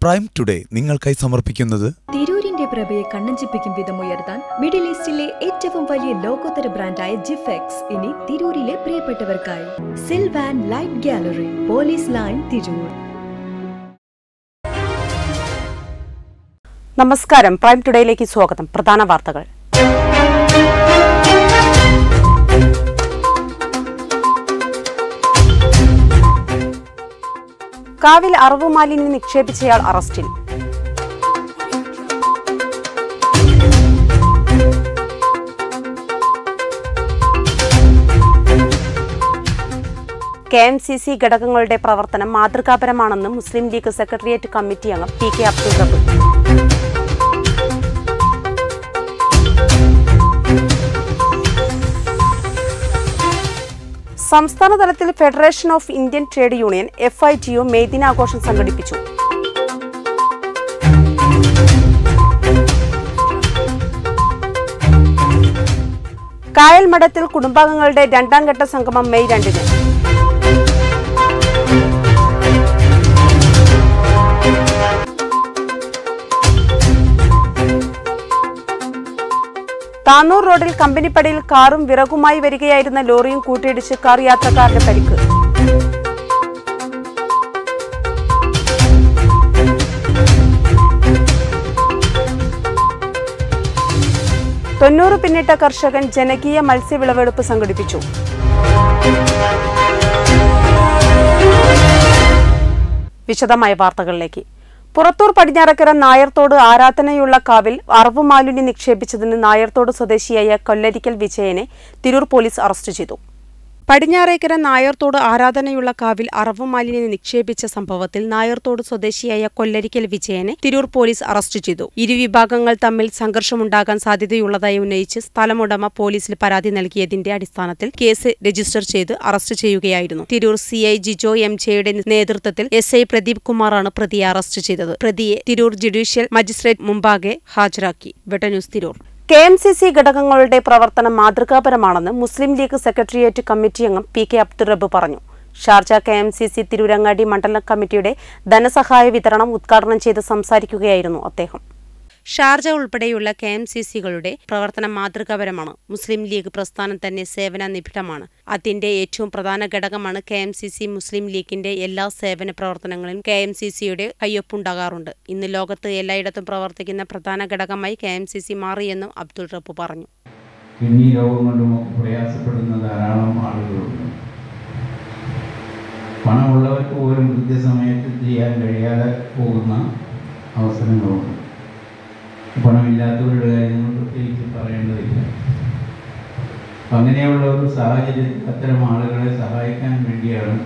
prime today നിങ്ങൾക്കായി സമർപ്പിക്കുന്നത് തിരൂരിന്റെ പ്രഭയെ കണ്ണഞ്ചിപ്പിക്കും വിധം ഉയർത്താൻ മിഡിൽ ഈസ്റ്റിലെ ഏറ്റവും വലിയ ലോകോത്തര ബ്രാൻഡായ ജിഫെക്സ് ഇനി തിരൂരിലെ പ്രിയപ്പെട്ടവർക്കായി Silvan Light Gallery Police Line Tirur നമസ്കാരം പ്രൈം ടുഡേയിലേക്ക് സ്വാഗതം പ്രധാന വാർത്തകൾ കാവിൽ അറവ് മാലിന്യം നിക്ഷേപിച്ചയാൾ അറസ്റ്റിൽ കെ എം സി സി ഘടകങ്ങളുടെ പ്രവർത്തനം മാതൃകാപരമാണെന്ന് മുസ്ലിം ലീഗ് സെക്രട്ടേറിയറ്റ് കമ്മിറ്റി അംഗം പി കെ അബ്ദുൾ റബ്ബ് സംസ്ഥാന തലത്തിൽ Federation of Indian Trade Union F I T U May ദിനാഘോഷം സംഘടിപ്പിച്ചു കായൽ മഠത്തിൽ കുടുംബാംഗങ്ങളുടെ രണ്ടാം ഘട്ട സംഗമം മെയ് രണ്ടിന് താന്നൂർ റോഡിൽ കമ്പനിപ്പടിയിൽ കാറും വിറകുമായി വരികയായിരുന്ന ലോറിയും കൂട്ടിയിടിച്ച് കാർ യാത്രക്കാരന് പരിക്ക് തൊണ്ണൂറ് പിന്നിട്ട കർഷകൻ ജനകീയ മത്സ്യവിളവെടുപ്പ് സംഘടിപ്പിച്ചു വിശദമായ വാർത്തകളിലേക്ക് പുറത്തൂർ പടിഞ്ഞാറക്കര നായർത്തോട് ആരാധനയുള്ള കാവിൽ അറവ് മാലിന്യം നിക്ഷേപിച്ചതിന് നായർത്തോട് സ്വദേശിയായ കൊല്ലരിക്കൽ വിജയനെ തിരൂർ പോലീസ് അറസ്റ്റ് ചെയ്തു പടിഞ്ഞാറേക്കര നായർത്തോട് ആരാധനയുള്ള കാവിൽ അറവ് മാലിന്യം നിക്ഷേപിച്ച സംഭവത്തിൽ നായർത്തോട് സ്വദേശിയായ കൊല്ലരിക്കൽ വിജയനെ തിരൂർ പോലീസ് അറസ്റ്റ് ചെയ്തു ഇരുവിഭാഗങ്ങൾ തമ്മിൽ സംഘർഷമുണ്ടാകാൻ സാധ്യതയുള്ളതായി ഉന്നയിച്ച് സ്ഥലമുടമ പോലീസിൽ പരാതി നൽകിയതിന്റെ അടിസ്ഥാനത്തിൽ കേസ് രജിസ്റ്റർ ചെയ്ത് അറസ്റ്റ് ചെയ്യുകയായിരുന്നു Tirur C I Jijo M ജെയുടെ നേതൃത്വത്തിൽ എസ് ഐ പ്രദീപ് കുമാറാണ് പ്രതിയെ അറസ്റ്റ് ചെയ്തത് പ്രതിയെ തിരൂർ ജുഡീഷ്യൽ മജിസ്ട്രേറ്റ് മുമ്പാകെ ഹാജരാക്കി Vetta news Tirur K M C C ഘടകങ്ങളുടെ പ്രവർത്തനം മാതൃകാപരമാണെന്ന് മുസ്ലിം ലീഗ് സെക്രട്ടേറിയറ്റ് കമ്മിറ്റി അംഗം പി കെ അബ്ദുൾ റബ്ബ് പറഞ്ഞു Sharjah K M C C Tirurangadi മണ്ഡലം കമ്മിറ്റിയുടെ ധനസഹായ വിതരണം ഉദ്ഘാടനം ചെയ്ത് സംസാരിക്കുകയായിരുന്നു അദ്ദേഹം ഷാർജ ഉൾപ്പെടെയുള്ള കെ എം സി സികളുടെ പ്രവർത്തനം മാതൃകാപരമാണ് മുസ്ലിം ലീഗ് പ്രസ്ഥാനം തന്നെ സേവന നിബിഡമാണ് അതിന്റെ ഏറ്റവും പ്രധാന ഘടകമാണ് K M C C Muslim ലീഗിന്റെ എല്ലാ സേവന പ്രവർത്തനങ്ങളിലും കെ എം സി സിയുടെ കയ്യൊപ്പുണ്ടാകാറുണ്ട് ഇന്ന് ലോകത്ത് എല്ലായിടത്തും പ്രവർത്തിക്കുന്ന പ്രധാന ഘടകമായി കെ എം സി സി മാറിയെന്നും അബ്ദുൾ റബ്ബ് പറഞ്ഞു കിഡ്നി രോഗം കൊണ്ടും പ്രയാസപ്പെടുന്ന ധാരാളം ആളുകളുണ്ട് പണമുള്ളവർക്ക് പോലും കൃത്യസമയത്ത് ചെയ്യാൻ കഴിയാതെ പോകുന്ന അവസരങ്ങളുണ്ട് പണമില്ലാത്തവരുടെ കാര്യങ്ങൾ പ്രത്യേകിച്ച് പറയേണ്ടതില്ല അപ്പം അങ്ങനെയുള്ള ഒരു സാഹചര്യത്തിൽ അത്തരം ആളുകളെ സഹായിക്കാൻ വേണ്ടിയാണ്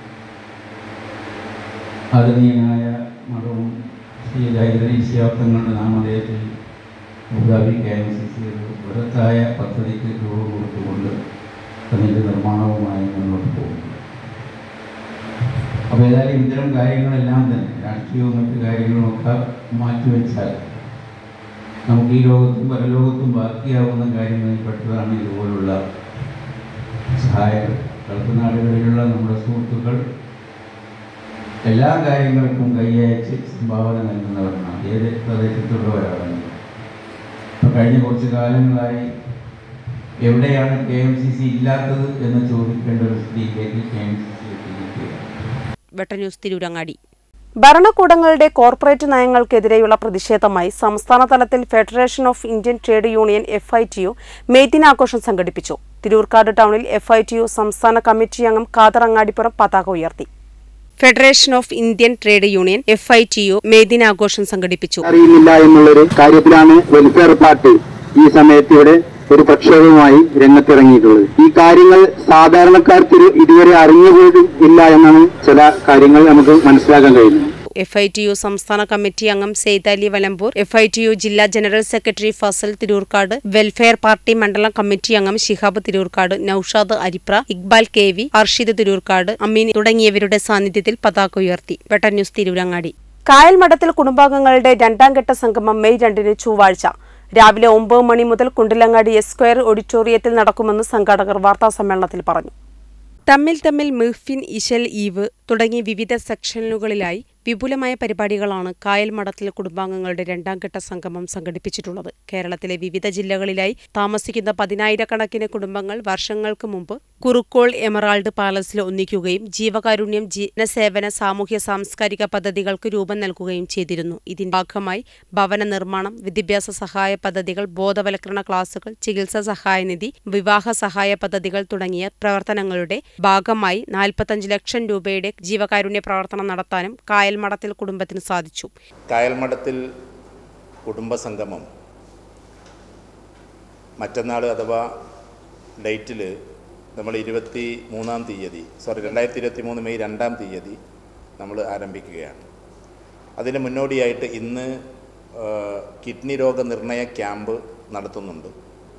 ആദരണീയനായ മതവും ശ്രീ ദൈവീശ്യാപ്തങ്ങളുടെ നാമധേയത്തിൽ Abu Dhabi K M C C ഒരു ബൃഹത്തായ പദ്ധതിക്ക് രൂപം കൊടുത്തുകൊണ്ട് അതിൻ്റെ നിർമ്മാണവുമായി മുന്നോട്ട് പോകുന്നു അപ്പോൾ ഏതായാലും ഇത്തരം കാര്യങ്ങളെല്ലാം തന്നെ രാഷ്ട്രീയവും മറ്റു കാര്യങ്ങളും ഒക്കെ മാറ്റിവെച്ചാൽ നമുക്ക് ഈ ലോകത്തും പരലോകത്തും ബാക്കിയാവുന്ന കാര്യങ്ങളിൽ പെട്ടതാണ് ഇതുപോലുള്ള സഹായങ്ങൾ ഗൾഫ് നാടുകളിലുള്ള നമ്മുടെ സുഹൃത്തുക്കൾ എല്ലാ കാര്യങ്ങൾക്കും കൈയച്ച് സംഭാവന നൽകുന്നവരാണ് ഏത് പ്രദേശത്തുള്ളവരാണെങ്കിലും ഇപ്പോൾ കഴിഞ്ഞ കുറച്ച് കാലങ്ങളായി എവിടെയാണ് കെ എം സി സി ഇല്ലാത്തത് എന്ന് ചോദിക്കേണ്ട ഒരു സ്ഥിതിയിലേക്ക് കെ എം സി സി എത്തിയിരിക്കുകയാണ് വെട്ട ന്യൂസ് തിരൂരങ്ങാടി ഭരണകൂടങ്ങളുടെ കോർപ്പറേറ്റ് നയങ്ങൾക്കെതിരെയുള്ള പ്രതിഷേധമായി സംസ്ഥാന തലത്തിൽ Federation of Indian Trade Union F I T U May ദിനാഘോഷം സംഘടിപ്പിച്ചു തിരൂർക്കാട് ടൗണിൽ എഫ് ഐ ടി യു സംസ്ഥാന കമ്മിറ്റി അംഗം ഖാദർ അങ്ങാടിപ്പുറം പതാക ഉയർത്തി Federation of Indian Trade Union F I T U May ദിനാഘോഷം സംഘടിപ്പിച്ചു അറിയുന്നില്ല എന്നുള്ളൊരു കാര്യത്തിലാണ് വെൽഫെയർ പാർട്ടി ഈ സമയത്ത് ഇവിടെ ഒരു പ്രക്ഷോഭവുമായി രംഗത്തിറങ്ങിയിട്ടുള്ളത് ഈ കാര്യങ്ങൾ സാധാരണക്കാർക്ക് ഒരു ഇതുവരെ അറിഞ്ഞുപോലും ഇല്ല എന്നാണ് ചില കാര്യങ്ങൾ നമുക്ക് മനസ്സിലാക്കാൻ കഴിയുന്നത് എഫ് ഐ ടി യു സംസ്ഥാന കമ്മിറ്റി അംഗം Sayed Ali Valambur F I T U ജില്ലാ general secretary Fazal Tirurkad Welfare Party മണ്ഡലം കമ്മിറ്റി അംഗം ശിഹാബ് തിരൂർക്കാട് നൌഷാദ് അരിപ്ര ഇക്ബാൽ കെ വി അർഷിദ് തിരൂർക്കാട് അമീൻ തുടങ്ങിയവരുടെ സാന്നിധ്യത്തിൽ പതാക ഉയർത്തി വെട്ടൻ ന്യൂസ് തിരൂരങ്ങാടി കായൽമഠത്തിൽ കുടുംബാംഗങ്ങളുടെ രണ്ടാം ഘട്ട സംഗമം മെയ് രണ്ടിന് ചൊവ്വാഴ്ച രാവിലെ ഒമ്പത് മണി മുതൽ കുണ്ടിലങ്ങാടി എസ് സ്ക്വയർ ഓഡിറ്റോറിയത്തിൽ നടക്കുമെന്ന് സംഘാടകർ വാർത്താസമ്മേളനത്തിൽ പറഞ്ഞു തമ്മിൽ തമ്മിൽ മെഹ്ഫിൻ ഇശൽ ഈവ് തുടങ്ങി വിവിധ സെക്ഷനുകളിലായി വിപുലമായ പരിപാടികളാണ് കായൽ മഠത്തിൽ കുടുംബാംഗങ്ങളുടെ രണ്ടാം ഘട്ട സംഗമം സംഘടിപ്പിച്ചിട്ടുള്ളത് കേരളത്തിലെ വിവിധ ജില്ലകളിലായി താമസിക്കുന്ന പതിനായിരക്കണക്കിന് കുടുംബങ്ങൾ വർഷങ്ങൾക്ക് മുമ്പ് കുറുക്കോൾ എമറാൾഡ് പാലസിൽ ഒന്നിക്കുകയും ജീവകാരുണ്യം ജനസേവന സാമൂഹ്യ സാംസ്കാരിക പദ്ധതികൾക്ക് രൂപം നൽകുകയും ചെയ്തിരുന്നു ഇതിന്റെ ഭാഗമായി ഭവന നിർമ്മാണം വിദ്യാഭ്യാസ സഹായ പദ്ധതികൾ ബോധവൽക്കരണ ക്ലാസുകൾ ചികിത്സാ സഹായനിധി വിവാഹ സഹായ പദ്ധതികൾ തുടങ്ങിയ പ്രവർത്തനങ്ങളുടെ ഭാഗമായി നാൽപ്പത്തഞ്ച് ലക്ഷം രൂപയുടെ ജീവകാരുണ്യ പ്രവർത്തനം നടത്താനും കായൽമഠത്തിൽ കുടുംബത്തിന് സാധിച്ചു കായൽമഠത്തിൽ കുടുംബസംഗമം മറ്റന്നാൾ അഥവാ ഡേറ്റിൽ നമ്മൾ ഇരുപത്തി മൂന്നാം തീയതി സോറി രണ്ടായിരത്തി ഇരുപത്തി മൂന്ന് മെയ് രണ്ടാം തീയതി നമ്മൾ ആരംഭിക്കുകയാണ് അതിന് മുന്നോടിയായിട്ട് ഇന്ന് ആ, കിഡ്നി രോഗ നിർണയ ക്യാമ്പ് നടത്തുന്നുണ്ട്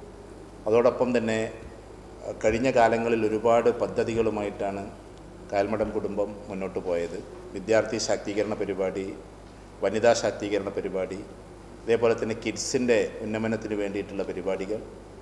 അതോടൊപ്പം തന്നെ ആ, കഴിഞ്ഞ കാലങ്ങളിൽ ഒരുപാട് പദ്ധതികളുമായിട്ടാണ് കായൽമഠം കുടുംബം മുന്നോട്ട് പോയത് വിദ്യാർത്ഥി ശാക്തീകരണ പരിപാടി വനിതാ ശാക്തീകരണ പരിപാടി അതേപോലെ തന്നെ കിഡ്സിൻ്റെ ഉന്നമനത്തിന് വേണ്ടിയിട്ടുള്ള പരിപാടികൾ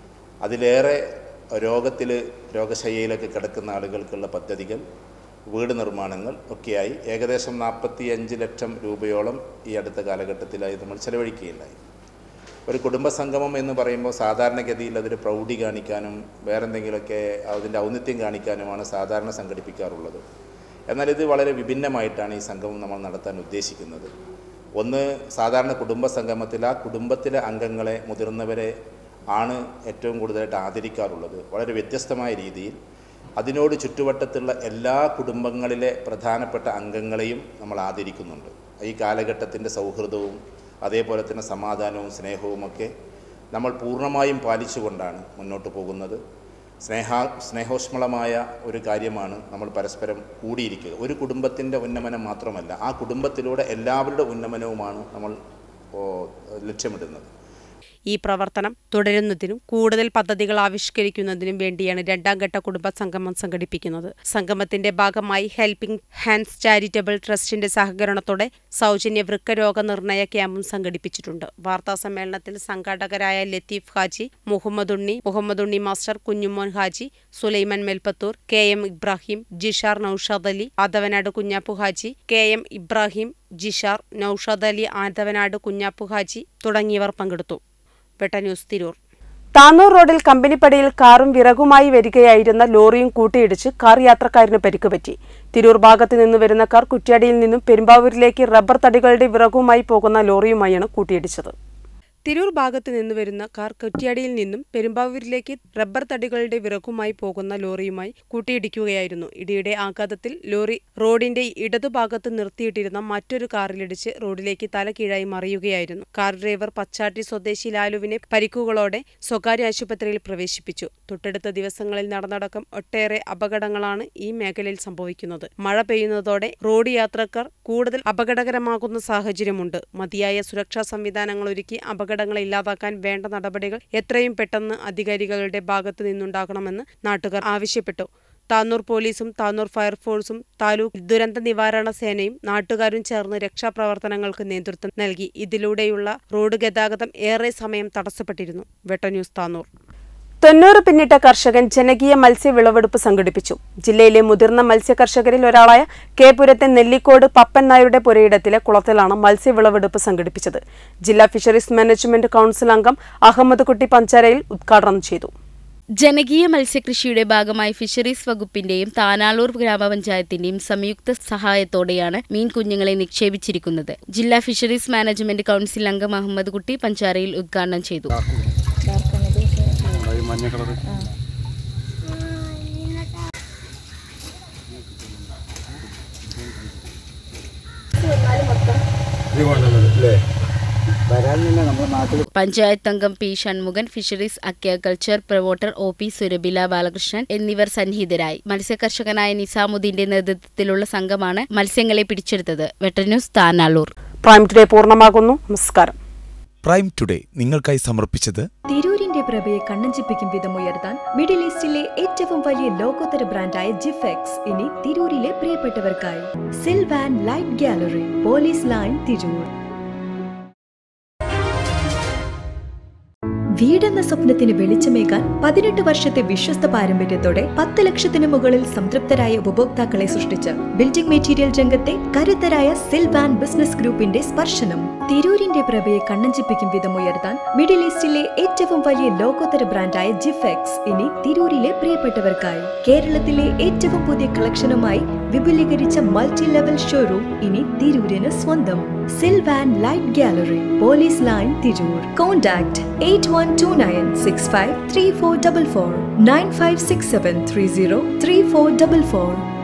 അതിലേറെ രോഗത്തിൽ രോഗശയ്യയിലൊക്കെ കിടക്കുന്ന ആളുകൾക്കുള്ള പദ്ധതികൾ വീട് നിർമ്മാണങ്ങൾ ഒക്കെയായി ഏകദേശം നാൽപ്പത്തി അഞ്ച് ലക്ഷം രൂപയോളം ഈ അടുത്ത കാലഘട്ടത്തിലായി നമ്മൾ ചെലവഴിക്കുകയുണ്ടായി ഒരു കുടുംബസംഗമം എന്ന് പറയുമ്പോൾ സാധാരണഗതിയിൽ അതൊരു പ്രൗഢി കാണിക്കാനും വേറെന്തെങ്കിലുമൊക്കെ അതിൻ്റെ ഔന്നിത്യം കാണിക്കാനുമാണ് സാധാരണ സംഘടിപ്പിക്കാറുള്ളത് എന്നാൽ ഇത് വളരെ വിഭിന്നമായിട്ടാണ് ഈ സംഗമം നമ്മൾ നടത്താൻ ഉദ്ദേശിക്കുന്നത് ഒന്ന് സാധാരണ കുടുംബ സംഗമത്തിൽ ആ കുടുംബത്തിലെ അംഗങ്ങളെ മുതിർന്നവരെ ആണ് ഏറ്റവും കൂടുതലായിട്ട് ആദരിക്കാറുള്ളത് വളരെ വ്യത്യസ്തമായ രീതിയിൽ അതിനോട് ചുറ്റുവട്ടത്തുള്ള എല്ലാ കുടുംബങ്ങളിലെ പ്രധാനപ്പെട്ട അംഗങ്ങളെയും നമ്മൾ ആദരിക്കുന്നുണ്ട് ഈ കാലഘട്ടത്തിൻ്റെ സൗഹൃദവും അതേപോലെ തന്നെ സമാധാനവും സ്നേഹവുമൊക്കെ നമ്മൾ പൂർണ്ണമായും പാലിച്ചുകൊണ്ടാണ് മുന്നോട്ട് പോകുന്നത് സ്നേഹ സ്നേഹോഷ്മളമായ ഒരു കാര്യമാണ് നമ്മൾ പരസ്പരം കൂടിയിരിക്കുക ഒരു കുടുംബത്തിൻ്റെ ഉന്നമനം മാത്രമല്ല ആ കുടുംബത്തിലൂടെ എല്ലാവരുടെ ഉന്നമനവുമാണ് നമ്മൾ ഓ, ലക്ഷ്യമിടുന്നത് ഈ പ്രവർത്തനം തുടരുന്നതിനും കൂടുതൽ പദ്ധതികൾ ആവിഷ്കരിക്കുന്നതിനും വേണ്ടിയാണ് രണ്ടാം ഘട്ട കുടുംബ സംഗമം സംഘടിപ്പിക്കുന്നത് സംഗമത്തിന്റെ ഭാഗമായി ഹെൽപ്പിംഗ് ഹാൻഡ്സ് ചാരിറ്റബിൾ ട്രസ്റ്റിന്റെ സഹകരണത്തോടെ സൗജന്യ വൃക്കരോഗ നിർണയ ക്യാമ്പും സംഘടിപ്പിച്ചിട്ടുണ്ട് വാർത്താ സമ്മേളനത്തിൽ സംഘാടകരായ Latheef Haji Muhammad Unni Muhammad Unni master Kunjumon Haji Sulaiman Melpathur K M Ibrahim Jishar Noushad Ali Athavanad Kunjappu Haji K M Ibrahim Jishar Noushad Ali Athavanad Kunjappu Haji തുടങ്ങിയവർ പങ്കെടുത്തു വെട്ട ന്യൂസ് തിരൂർ താന്നൂർ റോഡിൽ കമ്പനിപ്പടിയിൽ കാറും വിറകുമായി വരികയായിരുന്ന ലോറിയും കൂട്ടിയിടിച്ച് കാർ യാത്രക്കാരന് പരിക്കുപറ്റി തിരൂർ ഭാഗത്ത് നിന്ന് വരുന്ന കാർ കുറ്റ്യാടിയിൽ നിന്നും പെരുമ്പാവൂരിലേക്ക് റബ്ബർ തടികളുടെ വിറകുമായി പോകുന്ന ലോറിയുമായാണ് കൂട്ടിയിടിച്ചത് തിരൂർ ഭാഗത്ത് നിന്ന് വരുന്ന കാർ കുറ്റ്യാടിയിൽ നിന്നും പെരുമ്പാവൂരിലേക്ക് റബ്ബർ തടികളുടെ വിറകുമായി പോകുന്ന ലോറിയുമായി കൂട്ടിയിടിക്കുകയായിരുന്നു ഇടിയുടെ ആഘാതത്തിൽ ലോറി റോഡിന്റെ ഇടതുഭാഗത്ത് നിർത്തിയിട്ടിരുന്ന മറ്റൊരു കാറിലിടിച്ച് റോഡിലേക്ക് തല കീഴായി മറിയുകയായിരുന്നു കാർ ഡ്രൈവർ പച്ചാട്ടി സ്വദേശി ലാലുവിനെ പരിക്കുകളോടെ സ്വകാര്യ ആശുപത്രിയിൽ പ്രവേശിപ്പിച്ചു തൊട്ടടുത്ത ദിവസങ്ങളിൽ നടന്നടക്കം ഒട്ടേറെ അപകടങ്ങളാണ് ഈ മേഖലയിൽ സംഭവിക്കുന്നത് മഴ പെയ്യുന്നതോടെ റോഡ് യാത്രക്കാർ കൂടുതൽ അപകടകരമാകുന്ന സാഹചര്യമുണ്ട് മതിയായ സുരക്ഷാ സംവിധാനങ്ങൾ ഒരുക്കി അപകടങ്ങൾ ഇല്ലാതാക്കാൻ വേണ്ട നടപടികൾ എത്രയും പെട്ടെന്ന് അധികാരികളുടെ ഭാഗത്തു നിന്നുണ്ടാകണമെന്ന് നാട്ടുകാർ ആവശ്യപ്പെട്ടു താന്നൂർ പോലീസും താന്നൂർ ഫയർഫോഴ്സും താലൂക്ക് ദുരന്ത നിവാരണ സേനയും നാട്ടുകാരും ചേർന്ന് രക്ഷാപ്രവർത്തനങ്ങൾക്ക് നേതൃത്വം നൽകി ഇതിലൂടെയുള്ള റോഡ് ഗതാഗതം ഏറെ സമയം തടസ്സപ്പെട്ടിരുന്നു വെട്ട ന്യൂസ് താന്നൂർ തൊണ്ണൂറ് പിന്നിട്ട കർഷകൻ ജനകീയ മത്സ്യ വിളവെടുപ്പ് സംഘടിപ്പിച്ചു ജില്ലയിലെ മുതിർന്ന മത്സ്യ കർഷകരിൽ ഒരാളായ കെ പുരത്തെ നെല്ലിക്കോട് പപ്പൻ നായരുടെ പുരയിടത്തിലെ കുളത്തിലാണ് മത്സ്യ വിളവെടുപ്പ് സംഘടിപ്പിച്ചത് ജില്ലാ ഫിഷറീസ് മാനേജ്മെന്റ് കൌൺസിൽ അംഗം അഹമ്മദ് കുട്ടി പഞ്ചാരയിൽ ഉദ്ഘാടനം ചെയ്തു ജനകീയ മത്സ്യകൃഷിയുടെ ഭാഗമായി ഫിഷറീസ് വകുപ്പിന്റെയും താനാളൂർ ഗ്രാമപഞ്ചായത്തിന്റെയും സംയുക്ത സഹായത്തോടെയാണ് മീൻ കുഞ്ഞുങ്ങളെ നിക്ഷേപിച്ചിരിക്കുന്നത് ജില്ലാ ഫിഷറീസ് മാനേജ്മെന്റ് കൌൺസിൽ അംഗം അഹമ്മദ് കുട്ടി പഞ്ചാരയിൽ ഉദ്ഘാടനം ചെയ്തു പഞ്ചായത്ത് അംഗം P Shanmukhan fisheries aquaculture promoter O P Surabhila Balakrishnan എന്നിവർ സന്നിഹിതരായി മത്സ്യകർഷകനായ നിസാമുദ്ദീന്റെ നേതൃത്വത്തിലുള്ള സംഘമാണ് മത്സ്യങ്ങളെ പിടിച്ചെടുത്തത് വെട്ടന്യൂസ് താനാളൂർ പ്രൈം ടുഡേ പൂർണ്ണമാകുന്നു നമസ്കാരം പ്രൈം ടുഡേ നിങ്ങൾക്കായി സമർപ്പിച്ചത് തിരൂരിന്റെ പ്രഭയെ കണ്ണഞ്ചിപ്പിക്കും വിധം ഉയർത്താൻ മിഡിൽ ഈസ്റ്റിലെ ഏറ്റവും വലിയ ലോകോത്തര ബ്രാൻഡായ ജിഫെക്സ് ഇനി തിരൂരിലെ പ്രിയപ്പെട്ടവർക്കായി Silvan Light Gallery Police Line Tirur വീടെന്ന സ്വപ്നത്തിന് വെളിച്ചമേകാൻ പതിനെട്ട് വർഷത്തെ വിശ്വസ്ത പാരമ്പര്യത്തോടെ പത്ത് ലക്ഷത്തിന് മുകളിൽ സംതൃപ്തരായ ഉപഭോക്താക്കളെ സൃഷ്ടിച്ച് ബിൽഡിംഗ് മെറ്റീരിയൽ രംഗത്തെ കരുത്തരായ സിൽവാൻ ബിസിനസ് ഗ്രൂപ്പിന്റെ സ്പർശനം തിരൂരിന്റെ പ്രഭയെ കണ്ണഞ്ചിപ്പിക്കും വിധം ഉയർത്താൻ മിഡിൽ ഈസ്റ്റിലെ ഏറ്റവും വലിയ ലോകോത്തര ബ്രാൻഡായ ജിഫെക്സ് ഇനി തിരൂരിലെ പ്രിയപ്പെട്ടവർക്കായി കേരളത്തിലെ ഏറ്റവും പുതിയ കളക്ഷനുമായി വിപുലീകരിച്ച മൾട്ടി ലെവൽ ഷോറൂം ഇനി തിരൂരിന് സ്വന്തം Silvan Light Gallery Police Line Tirur contact eight one two nine six five three four double four nine five six seven three zero three four double four